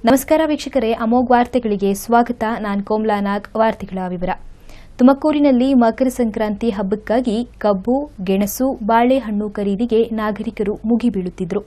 ನಮಸ್ಕಾರ ವೀಕ್ಷಕರೇ ಅಮೋಘ್ ವಾರ್ತೆಗಳಿಗೆ ಸ್ವಾಗತ ನಾನು ಕೋಮ್ಲಾ ನಾಗ್ ವಾರ್ತೆಗಳ ವಿವರ ತುಮಕೂರಿನಲ್ಲಿ ಮಕರ ಸಂಕ್ರಾಂತಿ ಹಬ್ಬಕ್ಕಾಗಿ ಕಬ್ಬು ಗೆಣಸು ಬಾಳೆಹಣ್ಣು ಖರೀದಿಗೆ ನಾಗರಿಕರು ಮುಗಿಬೀಳುತ್ತಿದ್ದರು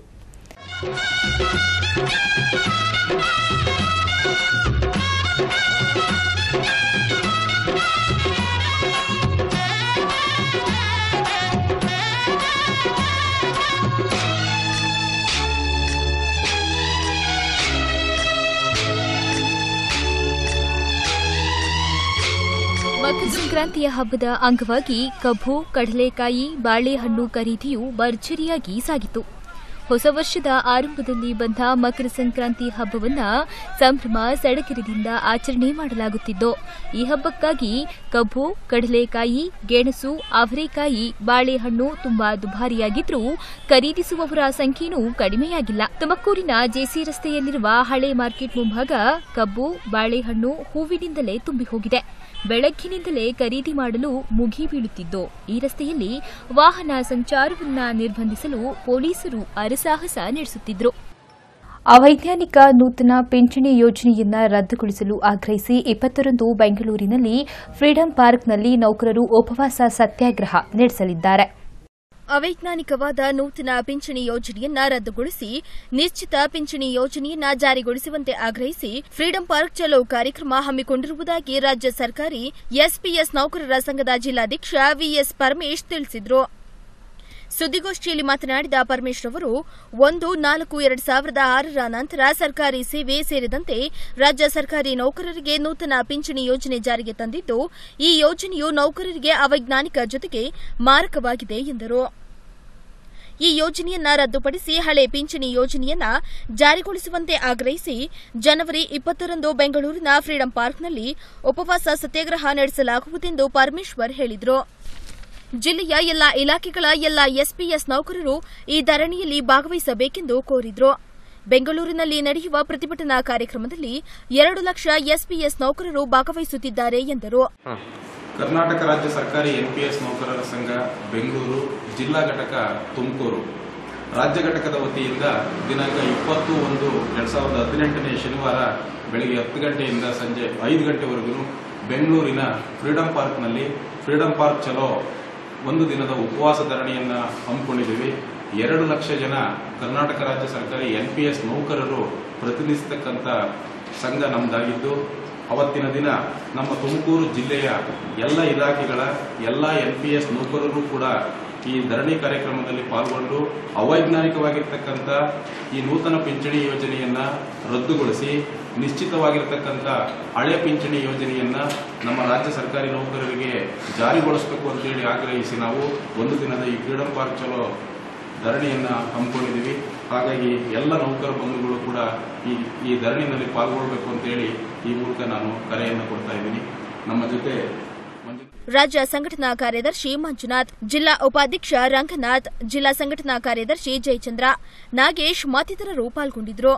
ಮಕರ ಸಂಕ್ರಾಂತಿಯ ಹಬ್ಬದ ಅಂಗವಾಗಿ ಕಬ್ಬು ಕಡಲೆಕಾಯಿ ಬಾಳೆಹಣ್ಣು ಖರೀದಿಯು ಭರ್ಜರಿಯಾಗಿ ಸಾಗಿತು ಹೊಸ ವರ್ಷದ ಆರಂಭದಲ್ಲಿ ಬಂದ ಮಕರ ಸಂಕ್ರಾಂತಿ ಹಬ್ಬವನ್ನ ಸಂಭ್ರಮ ಸಡಗರದಿಂದ ಆಚರಣೆ ಮಾಡಲಾಗುತ್ತಿದ್ದು ಈ ಹಬ್ಬಕ್ಕಾಗಿ ಕಬ್ಬು ಕಡಲೆಕಾಯಿ ಗೆಣಸು ಅವರೆಕಾಯಿ ಬಾಳೆಹಣ್ಣು ತುಂಬಾ ದುಬಾರಿಯಾಗಿದ್ರೂ ಖರೀದಿಸುವವರ ಸಂಖ್ಯೆಯೂ ಕಡಿಮೆಯಾಗಿಲ್ಲ ತುಮಕೂರಿನ ಜೆಸಿ ರಸ್ತೆಯಲ್ಲಿರುವ ಹಳೆ ಮಾರ್ಕೆಟ್ ಮುಂಭಾಗ ಕಬ್ಬು ಬಾಳೆಹಣ್ಣು ಹೂವಿನಿಂದಲೇ ತುಂಬಿ ಹೋಗಿದೆ ಬೆಳಗ್ಗಿನಿಂದಲೇ ಖರೀದಿ ಮಾಡಲು ಮುಗಿ ಬೀಳುತ್ತಿದ್ದು ಈ ರಸ್ತೆಯಲ್ಲಿ ವಾಹನ ಸಂಚಾರವನ್ನ ನಿರ್ಬಂಧಿಸಲು ಪೊಲೀಸರು ಅರಸಾಹಸ ನಡೆಸುತ್ತಿದ್ರು ಅವೈಜ್ಞಾನಿಕ ನೂತನ ಪಿಂಚಣಿ ಯೋಜನೆಯನ್ನ ರದ್ದುಗೊಳಿಸಲು ಆಗ್ರಹಿಸಿ ಇಪ್ಪತ್ತರಂದು ಬೆಂಗಳೂರಿನಲ್ಲಿ ಫ್ರೀಡಂ ಪಾರ್ಕ್ನಲ್ಲಿ ನೌಕರರು ಉಪವಾಸ ಸತ್ಯಾಗ್ರಹ ನಡೆಸಲಿದ್ದಾರೆ ಅವೈಜ್ಞಾನಿಕವಾದ ನೂತನ ಪಿಂಚಣಿ ಯೋಜನೆಯನ್ನ ರದ್ದುಗೊಳಿಸಿ ನಿಶ್ಚಿತ ಪಿಂಚಣಿ ಯೋಜನೆಯನ್ನ ಜಾರಿಗೊಳಿಸುವಂತೆ ಆಗ್ರಹಿಸಿ ಫ್ರೀಡಂ ಪಾರ್ಕ್ ಚಲೋ ಕಾರ್ಯಕ್ರಮ ಹಮ್ಮಿಕೊಂಡಿರುವುದಾಗಿ ರಾಜ್ಯ ಸರ್ಕಾರಿ ಎಸ್ಪಿಎಸ್ ನೌಕರರ ಸಂಘದ ಜಿಲ್ಲಾಧ್ಯಕ್ಷ ವಿಎಸ್ ಪರಮೇಶ್ ತಿಳಿಸಿದರು ಸುದ್ದಿಗೋಷ್ಠಿಯಲ್ಲಿ ಮಾತನಾಡಿದ ಪರಮೇಶ್ ಅವರು ಒಂದು ನಾಲ್ಕು ಎರಡು ಸಾವಿರದ ಆರರ ನಂತರ ಸರ್ಕಾರಿ ಸೇವೆ ಸೇರಿದಂತೆ ರಾಜ್ಯ ಸರ್ಕಾರಿ ನೌಕರರಿಗೆ ನೂತನ ಪಿಂಚಣಿ ಯೋಜನೆ ಜಾರಿಗೆ ತಂದಿದ್ದು ಈ ಯೋಜನೆಯು ನೌಕರರಿಗೆ ಅವೈಜ್ಞಾನಿಕ ಜೊತೆಗೆ ಮಾರಕವಾಗಿದೆ ಎಂದರು ಈ ಯೋಜನೆಯನ್ನ ರದ್ದುಪಡಿಸಿ ಹಳೆ ಪಿಂಚಣಿ ಯೋಜನೆಯನ್ನ ಜಾರಿಗೊಳಿಸುವಂತೆ ಆಗ್ರಹಿಸಿ ಜನವರಿ ಇಪ್ಪತ್ತರಂದು ಬೆಂಗಳೂರಿನ ಫ್ರೀಡಂ ಪಾರ್ಕ್ನಲ್ಲಿ ಉಪವಾಸ ಸತ್ಯಾಗ್ರಹ ನಡೆಸಲಾಗುವುದೆಂದು ಪರಮೇಶ್ವರ್ ಹೇಳಿದರು ಜಿಲ್ಲೆಯ ಎಲ್ಲ ಇಲಾಖೆಗಳ ಎಲ್ಲ ಎಸ್ಪಿಎಸ್ ನೌಕರರು ಈ ಧರಣಿಯಲ್ಲಿ ಭಾಗವಹಿಸಬೇಕೆಂದು ಕೋರಿದ್ರು ಬೆಂಗಳೂರಿನಲ್ಲಿ ನಡೆಯುವ ಪ್ರತಿಭಟನಾ ಕಾರ್ಯಕ್ರಮದಲ್ಲಿ ಎರಡು ಲಕ್ಷ ಎಸ್ಪಿಎಸ್ ನೌಕರರು ಭಾಗವಹಿಸುತ್ತಿದ್ದಾರೆ ಎಂದರು ಕರ್ನಾಟಕ ರಾಜ್ಯ ಸರ್ಕಾರಿ ಎನ್ಪಿಎಸ್ ನೌಕರರ ಸಂಘ ಬೆಂಗಳೂರು ಜಿಲ್ಲಾ ಘಟಕ ತುಮಕೂರು ರಾಜ್ಯ ಘಟಕದ ವತಿಯಿಂದ ದಿನಾಂಕ ಇಪ್ಪತ್ತು ಒಂದು ಎರಡ್ ಸಾವಿರದ ಹದಿನೆಂಟನೇ ಶನಿವಾರ ಬೆಳಗ್ಗೆ ಹತ್ತು ಗಂಟೆಯಿಂದ ಸಂಜೆ ಐದು ಗಂಟೆವರೆಗೂ ಬೆಂಗಳೂರಿನ ಫ್ರೀಡಂ ಪಾರ್ಕ್ನಲ್ಲಿ ಫ್ರೀಡಂ ಪಾರ್ಕ್ ಚಲೋ ಒಂದು ದಿನದ ಉಪವಾಸ ಧರಣಿಯನ್ನ ಹಮ್ಮಿಕೊಂಡಿದ್ದೀವಿ ಎರಡು ಲಕ್ಷ ಜನ ಕರ್ನಾಟಕ ರಾಜ್ಯ ಸರ್ಕಾರಿ ಎನ್ಪಿಎಸ್ ನೌಕರರು ಪ್ರತಿನಿಧಿಸತಕ್ಕಂಥ ಸಂಘ ನಮ್ದಾಗಿದ್ದು ಅವತ್ತಿನ ದಿನ ನಮ್ಮ ತುಮಕೂರು ಜಿಲ್ಲೆಯ ಎಲ್ಲ ಇಲಾಖೆಗಳ ಎಲ್ಲ ಎನ್ ಪಿ ಎಸ್ ನೌಕರರು ಕೂಡ ಈ ಧರಣಿ ಕಾರ್ಯಕ್ರಮದಲ್ಲಿ ಪಾಲ್ಗೊಂಡು ಅವೈಜ್ಞಾನಿಕವಾಗಿರ್ತಕ್ಕಂಥ ಈ ನೂತನ ಪಿಂಚಣಿ ಯೋಜನೆಯನ್ನ ರದ್ದುಗೊಳಿಸಿ ನಿಶ್ಚಿತವಾಗಿರ್ತಕ್ಕಂಥ ಹಳೆ ಪಿಂಚಣಿ ಯೋಜನೆಯನ್ನ ನಮ್ಮ ರಾಜ್ಯ ಸರ್ಕಾರಿ ನೌಕರರಿಗೆ ಜಾರಿಗೊಳಿಸಬೇಕು ಅಂತೇಳಿ ಆಗ್ರಹಿಸಿ ನಾವು ಒಂದು ದಿನದ ಈ ಫ್ರೀಡಂ ಪಾರ್ಕ್ ಚಲೋ ಧರಣಿಯನ್ನ ಹಮ್ಮಿಕೊಂಡಿದ್ದೀವಿ ಹಾಗಾಗಿ ಎಲ್ಲ ನೌಕರ ಬಂಧುಗಳು ಕೂಡ ಈ ಈ ಧರಣಿನಲ್ಲಿ ಪಾಲ್ಗೊಳ್ಬೇಕು ಅಂತೇಳಿ ಈ ಮೂಲಕ ನಾನು ಕರೆಯನ್ನು ಕೊಡ್ತಾ ಇದ್ದೀನಿ ನಮ್ಮ ಜೊತೆ ಮಂಜು ರಾಜ್ಯ ಸಂಘಟನಾ ಕಾರ್ಯದರ್ಶಿ ಮಂಜುನಾಥ್ ಜಿಲ್ಲಾ ಉಪಾಧ್ಯಕ್ಷ ರಂಗನಾಥ್ ಜಿಲ್ಲಾ ಸಂಘಟನಾ ಕಾರ್ಯದರ್ಶಿ ಜಯಚಂದ್ರ ನಾಗೇಶ್ ಮತ್ತಿತರರು ಪಾಲ್ಗೊಂಡಿದ್ದರು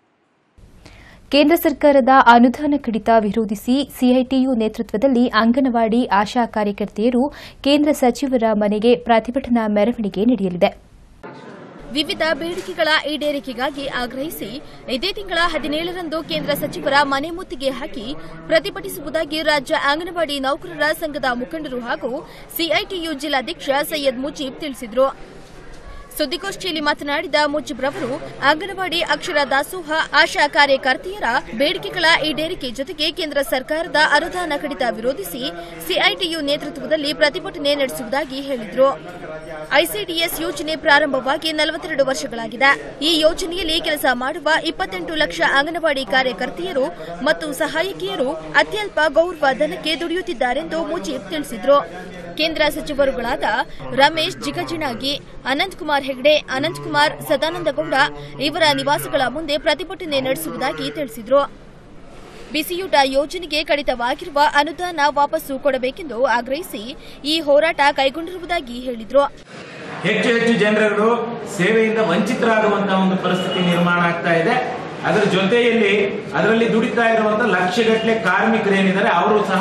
ಕೇಂದ್ರ ಸರ್ಕಾರದ ಅನುದಾನ ಕಡಿತ ವಿರೋಧಿಸಿ ಸಿಐಟಿಯು ನೇತೃತ್ವದಲ್ಲಿ ಅಂಗನವಾಡಿ ಆಶಾ ಕಾರ್ಯಕರ್ತೆಯರು ಕೇಂದ್ರ ಸಚಿವರ ಮನೆಗೆ ಪ್ರತಿಭಟನಾ ಮೆರವಣಿಗೆ ನಡೆಯಲಿದೆ ವಿವಿಧ ಬೇಡಿಕೆಗಳ ಈಡೇರಿಕೆಗಾಗಿ ಆಗ್ರಹಿಸಿ ಇದೇ ತಿಂಗಳ ಹದಿನೇಳರಂದು ಕೇಂದ್ರ ಸಚಿವರ ಮನೆ ಮುತ್ತಿಗೆ ಹಾಕಿ ಪ್ರತಿಭಟಿಸುವುದಾಗಿ ರಾಜ್ಯ ಅಂಗನವಾಡಿ ನೌಕರರ ಸಂಘದ ಮುಖಂಡರು ಹಾಗೂ ಸಿಐಟಿಯು ಜಿಲ್ಲಾಧ್ಯಕ್ಷ ಸೈಯದ್ ಮುಜೀಬ್ ತಿಳಿಸಿದರು ಸುದ್ದಿಗೋಷ್ಠಿಯಲ್ಲಿ ಮಾತನಾಡಿದ ಮುಜಿಬ್ರವರು ಅಂಗನವಾಡಿ ಅಕ್ಷರ ದಾಸೋಹ ಆಶಾ ಕಾರ್ಯಕರ್ತೆಯರ ಬೇಡಿಕೆಗಳ ಈಡೇರಿಕೆ ಜೊತೆಗೆ ಕೇಂದ್ರ ಸರ್ಕಾರದ ಅನುದಾನ ಕಡಿತ ವಿರೋಧಿಸಿ ಸಿಐಟಿಯು ನೇತೃತ್ವದಲ್ಲಿ ಪ್ರತಿಭಟನೆ ನಡೆಸುವುದಾಗಿ ಹೇಳಿದರು ಐಸಿಡಿಎಸ್ ಯೋಜನೆ ಪ್ರಾರಂಭವಾಗಿ ನಲವತ್ತೆರಡು ವರ್ಷಗಳಾಗಿದೆ ಈ ಯೋಜನೆಯಲ್ಲಿ ಕೆಲಸ ಮಾಡುವ ಇಪ್ಪತ್ತೆಂಟು ಲಕ್ಷ ಅಂಗನವಾಡಿ ಕಾರ್ಯಕರ್ತೆಯರು ಮತ್ತು ಸಹಾಯಕಿಯರು ಅತ್ಯಲ್ಪ ಗೌರವ ಧನಕ್ಕೆ ದುಡಿಯುತ್ತಿದ್ದಾರೆಂದು ಮುಜೀಬ್ ತಿಳಿಸಿದರು ಕೇಂದ್ರ ಸಚಿವರುಗಳಾದ ರಮೇಶ್ ಜಿಗಜಿಣಾಗಿ ಅನಂತಕುಮಾರ್ ಹೆಗ್ಡೆ ಅನಂತಕುಮಾರ್ ಸದಾನಂದಗೌಡ ಇವರ ನಿವಾಸಗಳ ಮುಂದೆ ಪ್ರತಿಭಟನೆ ನಡೆಸುವುದಾಗಿ ತಿಳಿಸಿದರು ಬಿಸಿಯೂಟ ಯೋಜನೆಗೆ ಕಡಿತವಾಗಿರುವ ಅನುದಾನ ವಾಪಸ್ಸು ಕೊಡಬೇಕೆಂದು ಆಗ್ರಹಿಸಿ ಈ ಹೋರಾಟ ಕೈಗೊಂಡಿರುವುದಾಗಿ ಹೇಳಿದರು ಹೆಚ್ಚು ಹೆಚ್ಚು ಜನರುಗಳು ಸೇವೆಯಿಂದ ವಂಚಿತರಾಗುವಂತಹ ಒಂದು ಪರಿಸ್ಥಿತಿ ನಿರ್ಮಾಣ ಆಗ್ತಾ ಇದೆ ಅದರ ಜೊತೆಯಲ್ಲಿ ಅದರಲ್ಲಿ ದುಡಿತಾ ಇರುವಂತಹ ಲಕ್ಷಗಟ್ಟಲೆ ಕಾರ್ಮಿಕರೇನಿದ್ದಾರೆ ಅವರು ಸಹ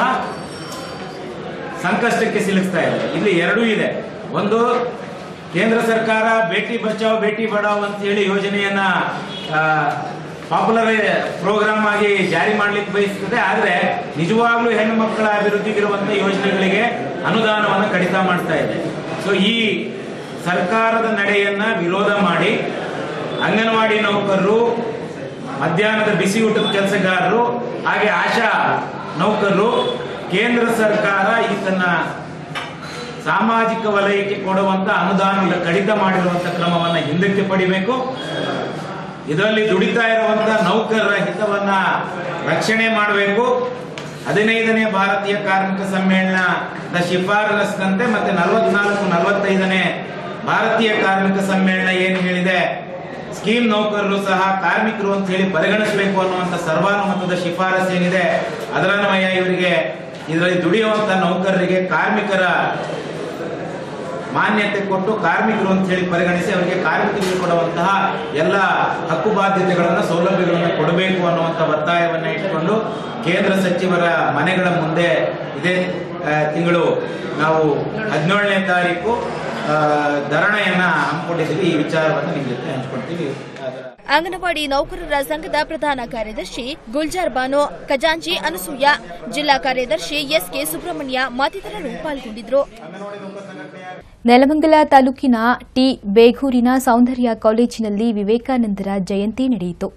ಸಂಕಷ್ಟಕ್ಕೆ ಸಿಲುಕ್ತಾ ಇದೆ ಇಲ್ಲಿ ಎರಡೂ ಇದೆ ಒಂದು ಕೇಂದ್ರ ಸರ್ಕಾರ ಬೇಟಿ ಬಚಾವ್ ಬೇಟಿ ಬಚಾವ್ ಅಂತ ಹೇಳಿ ಯೋಜನೆಯನ್ನ ಆ, ಪಾಪ್ಯುಲರ್ ಪ್ರೋಗ್ರಾಮ್ ಆಗಿ ಜಾರಿ ಮಾಡ್ಲಿಕ್ಕೆ ಬಯಸ್ತದೆ ಆದ್ರೆ ನಿಜವಾಗ್ಲೂ ಹೆಣ್ಣು ಮಕ್ಕಳ ಅಭಿವೃದ್ಧಿಗಿರುವಂತ ಯೋಜನೆಗಳಿಗೆ ಅನುದಾನವನ್ನು ಕಡಿತ ಮಾಡ್ತಾ ಇದೆ ಸೊ ಈ ಸರ್ಕಾರದ ನಡೆಯನ್ನ ವಿರೋಧ ಮಾಡಿ ಅಂಗನವಾಡಿ ನೌಕರರು ಮಧ್ಯಾಹ್ನದ ಬಿಸಿ ಊಟದ ಕೆಲಸಗಾರರು ಹಾಗೆ ಆಶಾ ನೌಕರರು ಕೇಂದ್ರ ಸರ್ಕಾರ ಈತನ್ನ ಸಾಮಾಜಿಕ ವಲಯಕ್ಕೆ ಕೊಡುವಂತ ಅನುದಾನದ ಕಡಿತ ಮಾಡಿರುವಂತ ಕ್ರಮವನ್ನ ಹಿಂದಕ್ಕೆ ಪಡಿಬೇಕು ಇದರಲ್ಲಿ ದುಡಿತಾ ಇರುವಂತ ನೌಕರರ ಹಿತವನ್ನ ರಕ್ಷಣೆ ಮಾಡಬೇಕು ಹದಿನೈದನೇ ಭಾರತೀಯ ಕಾರ್ಮಿಕ ಸಮ್ಮೇಳನದ ಶಿಫಾರಸ್ಸಿನಂತೆ ಮತ್ತೆ ನಲವತ್ನಾಲ್ಕು ನಲವತ್ತೈದನೇ ಭಾರತೀಯ ಕಾರ್ಮಿಕ ಸಮ್ಮೇಳನ ಏನು ಹೇಳಿದೆ ಸ್ಕೀಮ್ ನೌಕರರು ಸಹ ಕಾರ್ಮಿಕರು ಅಂತ ಹೇಳಿ ಪರಿಗಣಿಸಬೇಕು ಅನ್ನುವಂತ ಸರ್ವಾನುಮತದ ಶಿಫಾರಸ್ ಏನಿದೆ ಅದರನ್ವಯ ಇವರಿಗೆ ಇದರಲ್ಲಿ ದುಡಿಯುವಂತ ನೌಕರರಿಗೆ ಕಾರ್ಮಿಕರ ಮಾನ್ಯತೆ ಕೊಟ್ಟು ಕಾರ್ಮಿಕರು ಅಂತ ಹೇಳಿ ಪರಿಗಣಿಸಿ ಅವರಿಗೆ ಕಾರ್ಮಿಕರಿಗೆ ಕೊಡುವಂತಹ ಎಲ್ಲ ಹಕ್ಕು ಬಾಧ್ಯತೆಗಳನ್ನು ಸೌಲಭ್ಯಗಳನ್ನು ಕೊಡಬೇಕು ಅನ್ನುವಂಥ ಒತ್ತಾಯವನ್ನ ಇಟ್ಟುಕೊಂಡು ಕೇಂದ್ರ ಸಚಿವರ ಮನೆಗಳ ಮುಂದೆ ಇದೇ ಆ, ತಿಂಗಳು ನಾವು ಹದಿನೇಳನೇ ತಾರೀಕು ಆ, ಧರಣಿಯನ್ನ ಹಮ್ಮಿಕೊಂಡಿದ್ದೀವಿ ಈ ವಿಚಾರವನ್ನು ನಿಮ್ಮ ಜೊತೆ ಹಂಚ್ಕೊಳ್ತೀವಿ ಅದರ ಅಂಗನವಾಡಿ ನೌಕರರ ಸಂಘದ ಪ್ರಧಾನ ಕಾರ್ಯದರ್ಶಿ ಗುಲ್ಜಾರ್ ಬಾನು ಖಜಾಂಚಿ ಅನಸೂಯ ಜಿಲ್ಲಾ ಕಾರ್ಯದರ್ಶಿ ಎಸ್ಕೆ ಸುಬ್ರಹ್ಮಣ್ಯ ಮತ್ತಿತರರು ಪಾಲ್ಗೊಂಡಿದ್ದರು ನೆಲಮಂಗಲ ತಾಲೂಕಿನ ಟಿ ಬೇಗೂರಿನ ಸೌಂದರ್ಯ ಕಾಲೇಜಿನಲ್ಲಿ ವಿವೇಕಾನಂದರ ಜಯಂತಿ ನಡೆಯಿತು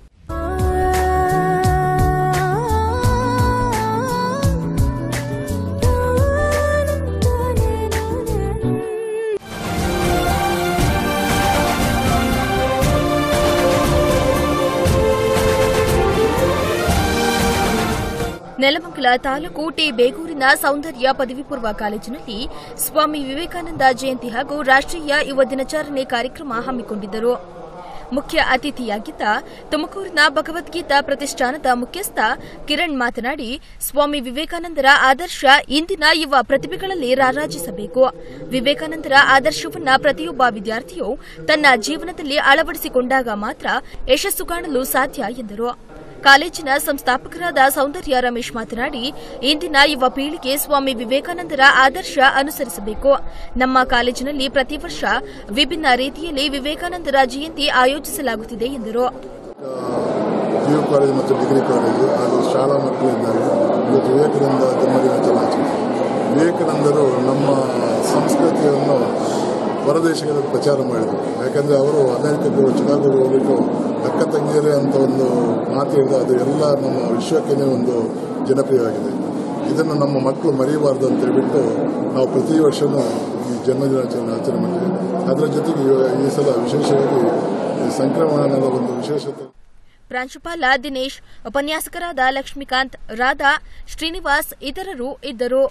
ನೆಲಮಂಗಲ ತಾಲೂಕು ಟಿ ಬೇಗೂರಿನ ಸೌಂದರ್ಯ ಪದವಿ ಪೂರ್ವ ಕಾಲೇಜಿನಲ್ಲಿ ಸ್ವಾಮಿ ವಿವೇಕಾನಂದ ಜಯಂತಿ ಹಾಗೂ ರಾಷ್ಟ್ರೀಯ ಯುವ ದಿನಾಚರಣೆ ಕಾರ್ಯಕ್ರಮ ಹಮ್ಮಿಕೊಂಡಿದ್ದರು ಮುಖ್ಯ ಅತಿಥಿಯಾಗಿದ್ದ ತುಮಕೂರಿನ ಭಗವದ್ಗೀತಾ ಪ್ರತಿಷ್ಠಾನದ ಮುಖ್ಯಸ್ಥ ಕಿರಣ್ ಮಾತನಾಡಿ ಸ್ವಾಮಿ ವಿವೇಕಾನಂದರ ಆದರ್ಶ ಇಂದಿನ ಯುವ ಪ್ರತಿಭೆಗಳಲ್ಲಿ ರಾರಾಜಿಸಬೇಕು ವಿವೇಕಾನಂದರ ಆದರ್ಶವನ್ನ ಪ್ರತಿಯೊಬ್ಬ ವಿದ್ಯಾರ್ಥಿಯು ತನ್ನ ಜೀವನದಲ್ಲಿ ಅಳವಡಿಸಿಕೊಂಡಾಗ ಮಾತ್ರ ಯಶಸ್ಸು ಕಾಣಲು ಸಾಧ್ಯ ಎಂದರು ಕಾಲೇಜಿನ ಸಂಸ್ಥಾಪಕರಾದ ಸೌಂದರ್ಯ ರಮೇಶ್ ಮಾತನಾಡಿ ಇಂದಿನ ಯುವ ಪೀಳಿಗೆ ಸ್ವಾಮಿ ವಿವೇಕಾನಂದರ ಆದರ್ಶ ಅನುಸರಿಸಬೇಕು ನಮ್ಮ ಕಾಲೇಜಿನಲ್ಲಿ ಪ್ರತಿ ವರ್ಷ ವಿಭಿನ್ನ ರೀತಿಯಲ್ಲಿ ವಿವೇಕಾನಂದರ ಜಯಂತಿ ಆಯೋಜಿಸಲಾಗುತ್ತಿದೆ ಎಂದರು ಪಿ ಯು ಕಾಲೇಜು ಮತ್ತು ಡಿಗ್ರಿ ಕಾಲೇಜು ಹಾಗೂ ಶಾಲಾ ಮಕ್ಕಳಿಂದಾಗಿ ಇವತ್ತು ವಿವೇಕಾನಂದ ಜನ್ಮದಿನಾಚರಣೆ ಆಚರಣೆ ವಿವೇಕಾನಂದರು ನಮ್ಮ ಸಂಸ್ಕೃತಿಯನ್ನು ಹೊರದೇಶಗಳಲ್ಲಿ ಪ್ರಚಾರ ಮಾಡಿದರು ಯಾಕಂದರೆ ಅವರು ಅಮೆರಿಕಕ್ಕೆ ಚಿಕಾಗೋಗೆ ಹೋಗ್ಬಿಟ್ಟು ಅಕ್ಕ ತಂಗಿಯರೇ ಅಂತ ಒಂದು ಮಾತು ಹೇಳಿದ ಅದು ಎಲ್ಲ ನಮ್ಮ ವಿಶ್ವಕ್ಕೇ ಒಂದು ಜನಪ್ರಿಯವಾಗಿದೆ ಇದನ್ನು ನಮ್ಮ ಮಕ್ಕಳು ಮರೆಯಬಾರ್ದು ಅಂತ ಹೇಳ್ಬಿಟ್ಟು ನಾವು ಪ್ರತಿ ವರ್ಷವೂ ಈ ಜನ್ಮದಿನಾಚರಣೆ ಆಚರಣೆ ಮಾಡ್ತೀವಿ ಅದರ ಜೊತೆಗೆ ಈ- ಈ ಸಲ ವಿಶೇಷವಾಗಿ ಈ ಸಂಕ್ರಮಣದ ಒಂದು ವಿಶೇಷತೆ ಪ್ರಾಂಶುಪಾಲ ದಿನೇಶ್ ಉಪನ್ಯಾಸಕರಾದ ಲಕ್ಷ್ಮೀಕಾಂತ್ ರಾಧಾ ಶ್ರೀನಿವಾಸ್ ಇತರರು ಇದ್ದರು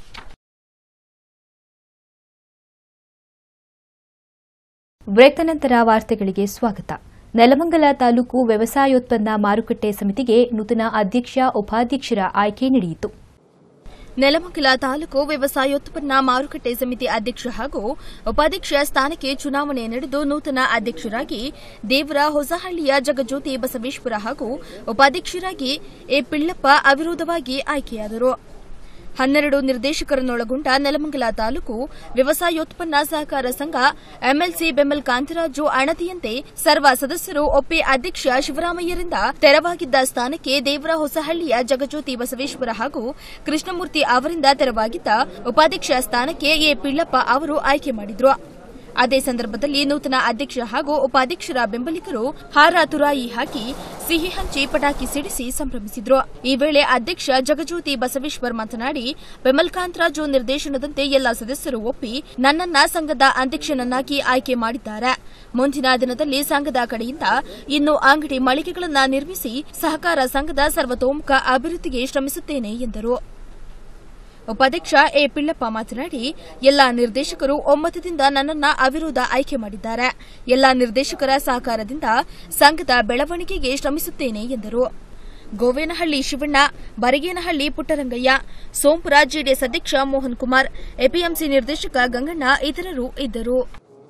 ಬ್ರೇಕ್ ನಂತರ ವಾರ್ತೆಗಳಿಗೆ ಸ್ವಾಗತ ನೆಲಮಂಗಲ ತಾಲೂಕು ವ್ಯವಸಾಯೋತ್ಪನ್ನ ಮಾರುಕಟ್ಟೆ ಸಮಿತಿಗೆ ನೂತನ ಅಧ್ಯಕ್ಷ ಉಪಾಧ್ಯಕ್ಷರ ಆಯ್ಕೆ ನಡೆಯಿತು ನೆಲಮಂಗಲ ತಾಲೂಕು ವ್ಯವಸಾಯೋತ್ಪನ್ನ ಮಾರುಕಟ್ಟೆ ಸಮಿತಿ ಅಧ್ಯಕ್ಷ ಹಾಗೂ ಉಪಾಧ್ಯಕ್ಷ ಸ್ಥಾನಕ್ಕೆ ಚುನಾವಣೆ ನಡೆದು ನೂತನ ಅಧ್ಯಕ್ಷರಾಗಿ ದೇವರ ಹೊಸಹಳ್ಳಿಯ ಜಗಜ್ಯೋತಿ ಬಸವೇಶ್ವರ ಹಾಗೂ ಉಪಾಧ್ಯಕ್ಷರಾಗಿ ಎ ಪಿಳ್ಳಪ್ಪ ಅವಿರೋಧವಾಗಿ ಆಯ್ಕೆಯಾದರು ಹನ್ನೆರಡು ನಿರ್ದೇಶಕರನ್ನೊಳಗೊಂಡ ನೆಲಮಂಗಲ ತಾಲೂಕು ವ್ಯವಸಾಯೋತ್ಪನ್ನ ಸಹಕಾರ ಸಂಘ ಎಂಎಲ್ಸಿ ಬೆಂಬಲ್ ಕಾಂತರಾಜು ಅಣತಿಯಂತೆ ಸರ್ವ ಸದಸ್ಯರು ಒಪ್ಪಿ ಅಧ್ಯಕ್ಷ ಶಿವರಾಮಯ್ಯರಿಂದ ತೆರವಾಗಿದ್ದ ಸ್ಥಾನಕ್ಕೆ ದೇವರ ಹೊಸಹಳ್ಳಿಯ ಜಗಜ್ಯೋತಿ ಬಸವೇಶ್ವರ ಹಾಗೂ ಕೃಷ್ಣಮೂರ್ತಿ ಅವರಿಂದ ತೆರವಾಗಿದ್ದ ಉಪಾಧ್ಯಕ್ಷ ಸ್ಥಾನಕ್ಕೆ ಎ ಪಿಳ್ಳಪ್ಪ ಅವರು ಆಯ್ಕೆ ಮಾಡಿದ್ರು ಅದೇ ಸಂದರ್ಭದಲ್ಲಿ ನೂತನ ಅಧ್ಯಕ್ಷ ಹಾಗೂ ಉಪಾಧ್ಯಕ್ಷರ ಬೆಂಬಲಿಗರು ಹಾರ ತುರಾಯಿ ಹಾಕಿ ಸಿಹಿ ಹಂಚಿ ಪಟಾಕಿ ಸಿಡಿಸಿ ಸಂಭ್ರಮಿಸಿದ್ರು ಈ ವೇಳೆ ಅಧ್ಯಕ್ಷ ಜಗಜ್ಯೋತಿ ಬಸವೇಶ್ವರ್ ಮಾತನಾಡಿ ಬೆಮಲ್ ಕಾಂತರಾಜು ನಿರ್ದೇಶನದಂತೆ ಎಲ್ಲ ಸದಸ್ಯರು ಒಪ್ಪಿ ನನ್ನನ್ನ ಸಂಘದ ಅಧ್ಯಕ್ಷನನ್ನಾಗಿ ಆಯ್ಕೆ ಮಾಡಿದ್ದಾರೆ ಮುಂದಿನ ದಿನದಲ್ಲಿ ಸಂಘದ ಕಡೆಯಿಂದ ಇನ್ನು ಅಂಗಡಿ ಮಳಿಗೆಗಳನ್ನು ನಿರ್ಮಿಸಿ ಸಹಕಾರ ಸಂಘದ ಸರ್ವತೋಮುಖ ಅಭಿವೃದ್ಧಿಗೆ ಶ್ರಮಿಸುತ್ತೇನೆ ಎಂದರು ಉಪಾಧ್ಯಕ್ಷ ಎ ಪಿಳ್ಳಪ್ಪ ಮಾತನಾಡಿ ಎಲ್ಲಾ ನಿರ್ದೇಶಕರು ಒಮ್ಮತದಿಂದ ನನ್ನನ್ನ ಅವಿರೋಧ ಆಯ್ಕೆ ಮಾಡಿದ್ದಾರೆ ಎಲ್ಲಾ ನಿರ್ದೇಶಕರ ಸಹಕಾರದಿಂದ ಸಂಘದ ಬೆಳವಣಿಗೆಗೆ ಶ್ರಮಿಸುತ್ತೇನೆ ಎಂದರು ಗೋವೇನಹಳ್ಳಿ ಶಿವಣ್ಣ ಬರಗೇನಹಳ್ಳಿ ಪುಟ್ಟರಂಗಯ್ಯ ಸೋಂಪುರ ಜೆಡಿಎಸ್ ಅಧ್ಯಕ್ಷ ಮೋಹನ್ ಕುಮಾರ್ ಎಪಿಎಂಸಿ ನಿರ್ದೇಶಕ ಗಂಗಣ್ಣ ಇತರರು ಇದ್ದರು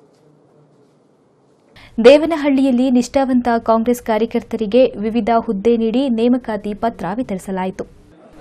ದೇವನಹಳ್ಳಿಯಲ್ಲಿ ನಿಷ್ಠಾವಂತ ಕಾಂಗ್ರೆಸ್ ಕಾರ್ಯಕರ್ತರಿಗೆ ವಿವಿಧ ಹುದ್ದೆ ನೀಡಿ ನೇಮಕಾತಿ ಪತ್ರ ವಿತರಿಸಲಾಯಿತು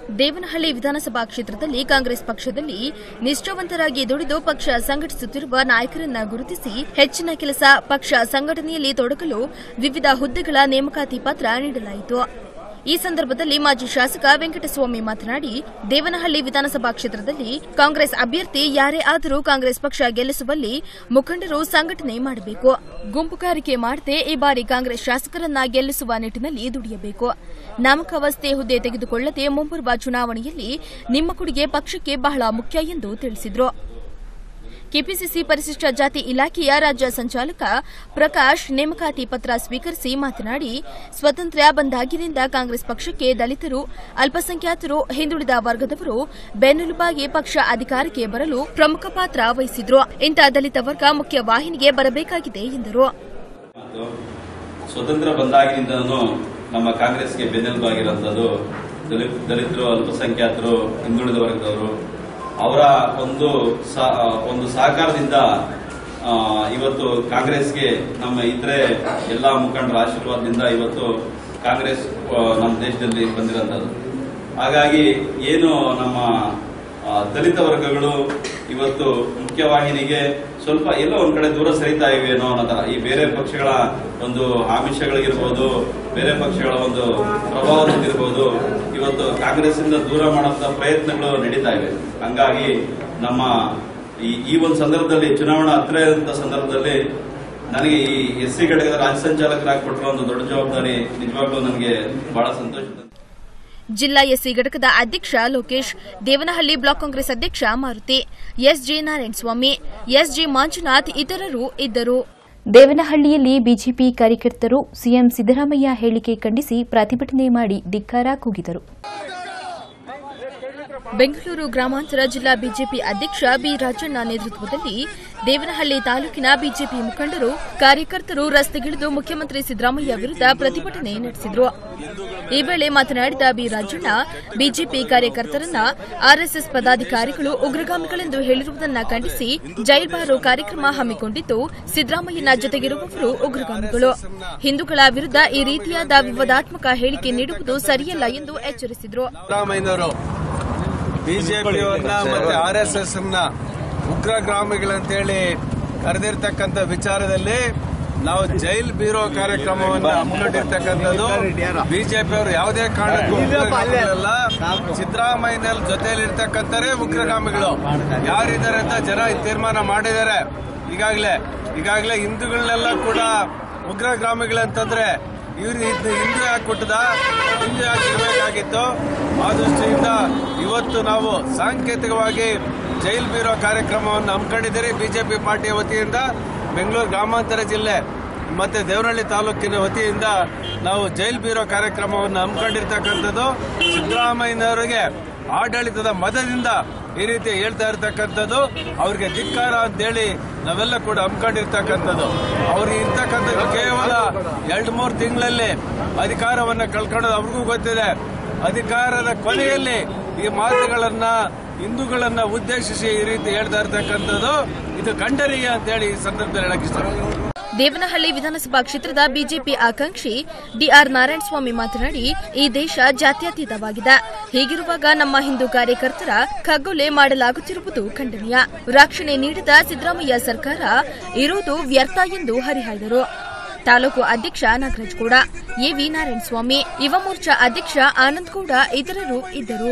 ದೇವನಹಳ್ಳಿ ವಿಧಾನಸಭಾ ಕ್ಷೇತ್ರದಲ್ಲಿ ಕಾಂಗ್ರೆಸ್ ಪಕ್ಷದಲ್ಲಿ ನಿಷ್ಠಾವಂತರಾಗಿ ದುಡಿದು ಪಕ್ಷ ಸಂಘಟಿಸುತ್ತಿರುವ ನಾಯಕರನ್ನ ಗುರುತಿಸಿ ಹೆಚ್ಚಿನ ಕೆಲಸ ಪಕ್ಷ ಸಂಘಟನೆಯಲ್ಲಿ ತೊಡಗಲು ವಿವಿಧ ಹುದ್ದೆಗಳ ನೇಮಕಾತಿ ಪತ್ರ ನೀಡಲಾಯಿತು ಈ ಸಂದರ್ಭದಲ್ಲಿ ಮಾಜಿ ಶಾಸಕ ವೆಂಕಟಸ್ವಾಮಿ ಮಾತನಾಡಿ ದೇವನಹಳ್ಳಿ ವಿಧಾನಸಭಾ ಕ್ಷೇತ್ರದಲ್ಲಿ ಕಾಂಗ್ರೆಸ್ ಅಭ್ಯರ್ಥಿ ಯಾರೇ ಆದರೂ ಕಾಂಗ್ರೆಸ್ ಪಕ್ಷ ಗೆಲ್ಲಿಸುವಲ್ಲಿ ಮುಖಂಡರು ಸಂಘಟನೆ ಮಾಡಬೇಕು ಗುಂಪುಗಾರಿಕೆ ಮಾಡದೆ ಈ ಬಾರಿ ಕಾಂಗ್ರೆಸ್ ಶಾಸಕರನ್ನ ಗೆಲ್ಲಿಸುವ ನಿಟ್ಟಿನಲ್ಲಿ ದುಡಿಯಬೇಕು ನಾಮಕಾವಸ್ಥೆ ಹುದ್ದೆ ತೆಗೆದುಕೊಳ್ಳದೆ ಮುಂಬರುವ ಚುನಾವಣೆಯಲ್ಲಿ ನಿಮ್ಮ ಕೊಡುಗೆ ಪಕ್ಷಕ್ಕೆ ಬಹಳ ಮುಖ್ಯ ಎಂದು ತಿಳಿಸಿದರು ಕೆಪಿಸಿಸಿ ಪರಿಶಿಷ್ಟ ಜಾತಿ ಇಲಾಖೆಯ ರಾಜ್ಯ ಸಂಚಾಲಕ ಪ್ರಕಾಶ್ ನೇಮಕಾತಿ ಪತ್ರ ಸ್ವೀಕರಿಸಿ ಮಾತನಾಡಿ ಸ್ವತಂತ್ರ ಬಂದಾಗಿನಿಂದ ಕಾಂಗ್ರೆಸ್ ಪಕ್ಷಕ್ಕೆ ದಲಿತರು ಅಲ್ಪಸಂಖ್ಯಾತರು ಹಿಂದುಳಿದ ವರ್ಗದವರು ಬೆನ್ನೆಲುಬಾಗಿ ಪಕ್ಷ ಅಧಿಕಾರಕ್ಕೆ ಬರಲು ಪ್ರಮುಖ ಪಾತ್ರ ವಹಿಸಿದ್ರು ಇಂಥ ದಲಿತ ವರ್ಗ ಮುಖ್ಯ ವಾಹಿನಿಗೆ ಬರಬೇಕಾಗಿದೆ ಎಂದರು ಮತ್ತು ಸ್ವತಂತ್ರ ಬಂದಾಗಿನಿಂದನೂ ನಮ್ಮ ಕಾಂಗ್ರೆಸ್ಗೆ ಬೆನ್ನೆಲುಬಾಗಿರುವಂಥದ್ದು ದಲಿತ ದಲಿತರು ಅಲ್ಪಸಂಖ್ಯಾತರು ಹಿಂದುಳಿದ ವರ್ಗದವರು ಅವರ ಒಂದು ಸಾ- ಒಂದು ಸಹಕಾರದಿಂದ ಆ, ಇವತ್ತು ಕಾಂಗ್ರೆಸ್ಗೆ ನಮ್ಮ ಇತರೆ ಎಲ್ಲಾ ಮುಖಂಡರ ಆಶೀರ್ವಾದದಿಂದ ಇವತ್ತು ಕಾಂಗ್ರೆಸ್ ಆ, ನಮ್ಮ ದೇಶದಲ್ಲಿ ಬಂದಿರೋಂಥದ್ದು ಹಾಗಾಗಿ ಏನು ನಮ್ಮ ಆ, ದಲಿತ ವರ್ಗಗಳು ಇವತ್ತು ಮುಖ್ಯವಾಹಿನಿಗೆ ಸ್ವಲ್ಪ ಎಲ್ಲೋ ಒಂದ್ ಕಡೆ ದೂರ ಸರಿತಾ ಇವೇನೋ ಅನ್ನೋ ತರ ಈ ಬೇರೆ ಪಕ್ಷಗಳ ಒಂದು ಆಮಿಷಗಳಿಗಿರ್ಬೋದು ಬೇರೆ ಪಕ್ಷಗಳ ಒಂದು ಪ್ರಭಾವದಿಂದಿರ್ಬೋದು ಇವತ್ತು ಕಾಂಗ್ರೆಸ್ ಇಂದ ದೂರ ಮಾಡುವಂತ ಪ್ರಯತ್ನಗಳು ನಡೀತಾ ಇವೆ ಹಂಗಾಗಿ ನಮ್ಮ ಈ ಈ ಒಂದು ಸಂದರ್ಭದಲ್ಲಿ ಚುನಾವಣಾ ಹತ್ರ ಇರುವಂತ ಸಂದರ್ಭದಲ್ಲಿ ನನಗೆ ಈ ಎಸ್ ಸಿ ಘಟಕದ ರಾಜ್ಯ ಸಂಚಾಲಕರಾಗಿ ಕೊಟ್ಟಿರೋ ಒಂದು ದೊಡ್ಡ ಜವಾಬ್ದಾರಿ ನಿಜವಾಗ್ಲೂ ನನಗೆ ಬಹಳ ಸಂತೋಷ ತಂದಿದೆ. ಜಿಲ್ಲಾ ಎಸ್ಸಿ ಘಟಕದ ಅಧ್ಯಕ್ಷ ಲೋಕೇಶ್ ದೇವನಹಳ್ಳಿ ಬ್ಲಾಕ್ ಕಾಂಗ್ರೆಸ್ ಅಧ್ಯಕ್ಷ ಮಾರುತಿ ಎಸ್ಜೆ ನಾರಾಯಣಸ್ವಾಮಿ ಎಸ್ಜೆ ಮಂಜುನಾಥ್ ಇತರರು ಇದ್ದರು ದೇವನಹಳ್ಳಿಯಲ್ಲಿ ಬಿಜೆಪಿ ಕಾರ್ಯಕರ್ತರು ಸಿಎಂ ಸಿದ್ದರಾಮಯ್ಯ ಹೇಳಿಕೆ ಖಂಡಿಸಿ ಪ್ರತಿಭಟನೆ ಮಾಡಿ ಧಿಕ್ಕಾರ ಕೂಗಿದರು ಬೆಂಗಳೂರು ಗ್ರಾಮಾಂತರ ಜಿಲ್ಲಾ ಬಿಜೆಪಿ ಅಧ್ಯಕ್ಷ ಬಿ ರಾಜಣ್ಣ ನೇತೃತ್ವದಲ್ಲಿ ದೇವನಹಳ್ಳಿ ತಾಲೂಕಿನ ಬಿಜೆಪಿ ಮುಖಂಡರು ಕಾರ್ಯಕರ್ತರು ರಸ್ತೆಗಿಳಿದು ಮುಖ್ಯಮಂತ್ರಿ ಸಿದ್ದರಾಮಯ್ಯ ವಿರುದ್ಧ ಪ್ರತಿಭಟನೆ ನಡೆಸಿದರು ಈ ವೇಳೆ ಮಾತನಾಡಿದ ಬಿ ರಾಜಣ್ಣ ಬಿಜೆಪಿ ಕಾರ್ಯಕರ್ತರನ್ನ ಆರ್ಎಸ್ಎಸ್ ಪದಾಧಿಕಾರಿಗಳು ಉಗ್ರಗಾಮಿಗಳೆಂದು ಹೇಳಿರುವುದನ್ನ ಖಂಡಿಸಿ ಜೈಲ್ ಬಾರೋ ಕಾರ್ಯಕ್ರಮ ಹಮ್ಮಿಕೊಂಡಿದ್ದು ಸಿದ್ದರಾಮಯ್ಯನ ಜೊತೆಗಿರುವವರು ಉಗ್ರಗಾಮಿಗಳು ಹಿಂದೂಗಳ ವಿರುದ್ಧ ಈ ರೀತಿಯಾದ ವಿವಾದಾತ್ಮಕ ಹೇಳಿಕೆ ನೀಡುವುದು ಸರಿಯಲ್ಲ ಎಂದು ಎಚ್ಚರಿಸಿದರು ಸಿದ್ದರಾಮಯ್ಯನವರು ಬಿಜೆಪಿಯವನ್ನ ಮತ್ತೆ ಆರ್ ಎಸ್ ಎಸ್ ನ ಉಗ್ರಗಾಮಿಗಳಂತೇಳಿ ಕರೆದಿರ್ತಕ್ಕಂಥ ವಿಚಾರದಲ್ಲಿ ನಾವು ಜೈಲ್ ಬೀರೋ ಕಾರ್ಯಕ್ರಮವನ್ನು ಹಮ್ಮಿಕೊಂಡಿರ್ತಕ್ಕಂಥದ್ದು ಬಿಜೆಪಿಯವರು ಯಾವುದೇ ಕಾರಣಕ್ಕೂ ಉಗ್ರಗಾಮಿಗಳಲ್ಲ ಸಿದ್ದರಾಮಯ್ಯನ ಜೊತೆಯಲ್ಲಿರ್ತಕ್ಕಂಥರೇ ಉಗ್ರಗಾಮಿಗಳು ಯಾರಿದ್ದಾರೆ ಅಂತ ಜನ ತೀರ್ಮಾನ ಮಾಡಿದ್ದಾರೆ ಈಗಾಗಲೇ ಈಗಾಗಲೇ ಹಿಂದೂಗಳನ್ನೆಲ್ಲ ಕೂಡ ಉಗ್ರಗಾಮಿಗಳಂತಂದ್ರೆ ಇವ್ರು ಇದು ಹಿಂದೂ ಯಾಕೆ ಕೊಟ್ಟದ ಹಿಂದೂ ಯಾಕೆ ಇರಬೇಕಾಗಿತ್ತು ಆ ದೃಷ್ಟಿಯಿಂದ ಇವತ್ತು ನಾವು ಸಾಂಕೇತಿಕವಾಗಿ ಜೈಲ್ ಬೀರೋ ಕಾರ್ಯಕ್ರಮವನ್ನು ಹಮ್ಮಿಕೊಂಡಿದ್ದೀರಿ ಬಿಜೆಪಿ ಪಾರ್ಟಿಯ ವತಿಯಿಂದ ಬೆಂಗಳೂರು ಗ್ರಾಮಾಂತರ ಜಿಲ್ಲೆ ಮತ್ತೆ ದೇವನಹಳ್ಳಿ ತಾಲೂಕಿನ ವತಿಯಿಂದ ನಾವು ಜೈಲ್ ಬೀರೋ ಕಾರ್ಯಕ್ರಮವನ್ನು ಹಮ್ಮಿಕೊಂಡಿರ್ತಕ್ಕಂಥದ್ದು ಸಿದ್ದರಾಮಯ್ಯನವರಿಗೆ ಆಡಳಿತದ ಮತದಿಂದ ಈ ರೀತಿ ಹೇಳ್ತಾ ಇರ್ತಕ್ಕಂಥದ್ದು ಅವ್ರಿಗೆ ಧಿಕ್ಕಾರ ಅಂತೇಳಿ ನಾವೆಲ್ಲ ಕೂಡ ಹಮ್ಮಿಕೊಂಡಿರ್ತಕ್ಕಂಥದ್ದು ಅವ್ರಿಗೆ ಇರ್ತಕ್ಕಂಥದ್ದು ಕೇವಲ ಎರಡು ಮೂರು ತಿಂಗಳಲ್ಲಿ ಅಧಿಕಾರವನ್ನ ಕಳ್ಕೊಳ್ಳೋದು ಅವ್ರಿಗೂ ಗೊತ್ತಿದೆ ಅಧಿಕಾರದ ಕೊನೆಯಲ್ಲಿ ಈ ಮಾತುಗಳನ್ನ ಹಿಂದೂಗಳನ್ನ ಉದ್ದೇಶಿಸಿ ಈ ರೀತಿ ಹೇಳ್ತಾ ಇರ್ತಕ್ಕಂಥದ್ದು ಇದು ಖಂಡನೀಯ ಅಂತೇಳಿ ಈ ಸಂದರ್ಭದಲ್ಲಿ ಹೇಳಕ್ ಇಷ್ಟಪಡ್ತೀನಿ ದೇವನಹಳ್ಳಿ ವಿಧಾನಸಭಾ ಕ್ಷೇತ್ರದ ಬಿಜೆಪಿ ಆಕಾಂಕ್ಷಿ ಡಿಆರ್ ನಾರಾಯಣಸ್ವಾಮಿ ಮಾತನಾಡಿ ಈ ದೇಶ ಜಾತ್ಯತೀತವಾಗಿದೆ ಹೀಗಿರುವಾಗ ನಮ್ಮ ಹಿಂದೂ ಕಾರ್ಯಕರ್ತರ ಖಗ್ಗೊಲೆ ಮಾಡಲಾಗುತ್ತಿರುವುದು ಖಂಡನೀಯ ರಕ್ಷಣೆ ನೀಡಿದ ಸಿದ್ದರಾಮಯ್ಯ ಸರ್ಕಾರ ಇರುವುದು ವ್ಯರ್ಥ ಎಂದು ಹರಿಹಾಯ್ದರು ತಾಲೂಕು ಅಧ್ಯಕ್ಷ ನಾಗರಾಜ್ ಗೌಡ ಎವಿ ನಾರಾಯಣಸ್ವಾಮಿ ಯುವ ಮೋರ್ಚಾ ಅಧ್ಯಕ್ಷ ಆನಂದ್ ಗೌಡ ಇತರರು ಇದ್ದರು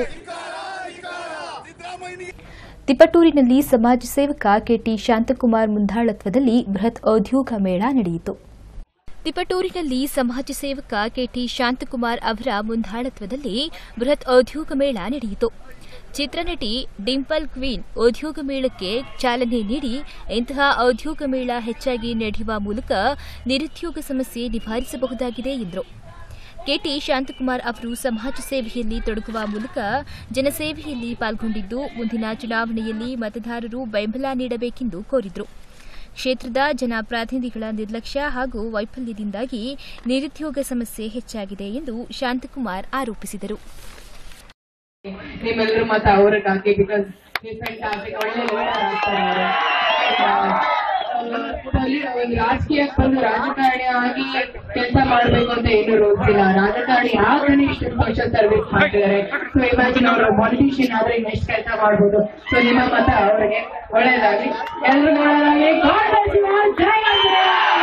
ತಿಪಟೂರಿನಲ್ಲಿ ಸಮಾಜ ಸೇವಕ ಕೆಟಿ ಶಾಂತಕುಮಾರ್ ಮುಂದಾಳತ್ವದಲ್ಲಿ ಬೃಹತ್ ಔದ್ಯೋಗ ಮೇಳ ನಡೆಯಿತು ತಿಪಟೂರಿನಲ್ಲಿ ಸಮಾಜ ಸೇವಕ ಕೆಟಿ ಶಾಂತಕುಮಾರ್ ಅವರ ಮುಂದಾಳತ್ವದಲ್ಲಿ ಬೃಹತ್ ಔದ್ಯೋಗ ಮೇಳ ನಡೆಯಿತು ಚಿತ್ರನಟಿ ಡಿಂಪಲ್ ಕ್ವೀನ್ ಉದ್ಯೋಗ ಮೇಳಕ್ಕೆ ಚಾಲನೆ ನೀಡಿ ಇಂತಹ ಔದ್ಯೋಗ ಮೇಳ ಹೆಚ್ಚಾಗಿ ನಡೆಯುವ ಮೂಲಕ ನಿರುದ್ಯೋಗ ಸಮಸ್ಯೆ ನಿವಾರಿಸಬಹುದಾಗಿದೆ ಎಂದರು ಕೆಟಿ ಶಾಂತಕುಮಾರ್ ಅವರು ಸಮಾಜ ಸೇವೆಯಲ್ಲಿ ತೊಡಗುವ ಮೂಲಕ ಜನಸೇವೆಯಲ್ಲಿ ಪಾಲ್ಗೊಂಡಿದ್ದು ಮುಂದಿನ ಚುನಾವಣೆಯಲ್ಲಿ ಮತದಾರರು ಬೆಂಬಲ ನೀಡಬೇಕೆಂದು ಕೋರಿದರು ಕ್ಷೇತ್ರದ ಜನಪ್ರತಿನಿಧಿಗಳ ನಿರ್ಲಕ್ಷ್ಯ ಹಾಗೂ ವೈಫಲ್ಯದಿಂದಾಗಿ ನಿರುದ್ಯೋಗ ಸಮಸ್ಯೆ ಹೆಚ್ಚಾಗಿದೆ ಎಂದು ಶಾಂತಕುಮಾರ್ ಆರೋಪಿಸಿದರು ನಿಮ್ಮೆಲ್ಲರೂ ಮತ ಅವ್ರಿಗಾಗಿ ಬಿಕಾಸ್ ಡಿಫ್ರೆಂಟ್ ಆಗ್ಬೇಕು ಒಳ್ಳೆ ಲೀಡರ್ ಆಗ್ತಾರೆ ಅವರು ಪೊಲಿ- ಒಂದು ರಾಜಕೀಯಕ್ಕೆ ಬಂದು ರಾಜಕಾರಣಿ ಆಗಿ ಕೆಲಸ ಮಾಡ್ಬೇಕು ಅಂತ ಏನು ರೂಲ್ಸ್ ಇಲ್ಲ ರಾಜಕಾರಣಿ ಯಾವ್ದಾನೆ ಇಷ್ಟು ವರ್ಷ ಸರ್ವಿಸ್ ಮಾಡ್ತಿದ್ದಾರೆ ಸೊ ಇಮ್ಯಾಜಿನ್ ಅವರು ಪಾಲಿಟಿಷಿಯನ್ ಆದ್ರೆ ಇನ್ನು ಎಷ್ಟು ಕೆಲಸ ಮಾಡ್ಬೋದು ಸೊ ನಿಮ್ಮ ಮತ ಅವರಿಗೆ ಒಳ್ಳೇದಾಗ್ಲಿ ಎಲ್ರಿಗೂ ಒಳ್ಳೇದಾಗ್ಲಿ God bless you all. ಜೈ ಆಂಜನೇಯ.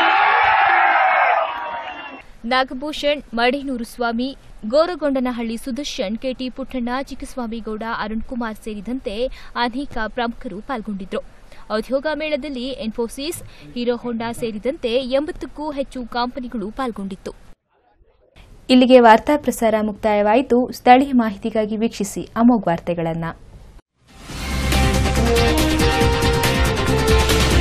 ನಾಗಭೂಷಣ್ ಮಡೇನೂರು ಸ್ವಾಮಿ ಗೋರಗೊಂಡನಹಳ್ಳಿ ಸುದರ್ಶನ್ ಕೆಟಿ ಪುಟ್ಟಣ್ಣ ಚಿಕ್ಕಸ್ವಾಮಿಗೌಡ ಅರುಣ್ ಕುಮಾರ್ ಸೇರಿದಂತೆ ಅನೇಕ ಪ್ರಮುಖರು ಪಾಲ್ಗೊಂಡಿದ್ದರು ಉದ್ಯೋಗ ಮೇಳದಲ್ಲಿ ಇನ್ಫೋಸಿಸ್ ಹೀರೋ ಹೋಂಡಾ ಸೇರಿದಂತೆ ಎಂಬತ್ತಕ್ಕೂ ಹೆಚ್ಚು ಕಂಪನಿಗಳು ಪಾಲ್ಗೊಂಡಿತ್ತು ಇಲ್ಲಿಗೆ ವಾರ್ತಾ ಪ್ರಸಾರ ಮುಕ್ತಾಯವಾಯಿತು ಸ್ಥಳೀಯ ಮಾಹಿತಿಗಾಗಿ ವೀಕ್ಷಿಸಿ ಅಮೋಘ್ ವಾರ್ತೆಗಳನ್ನು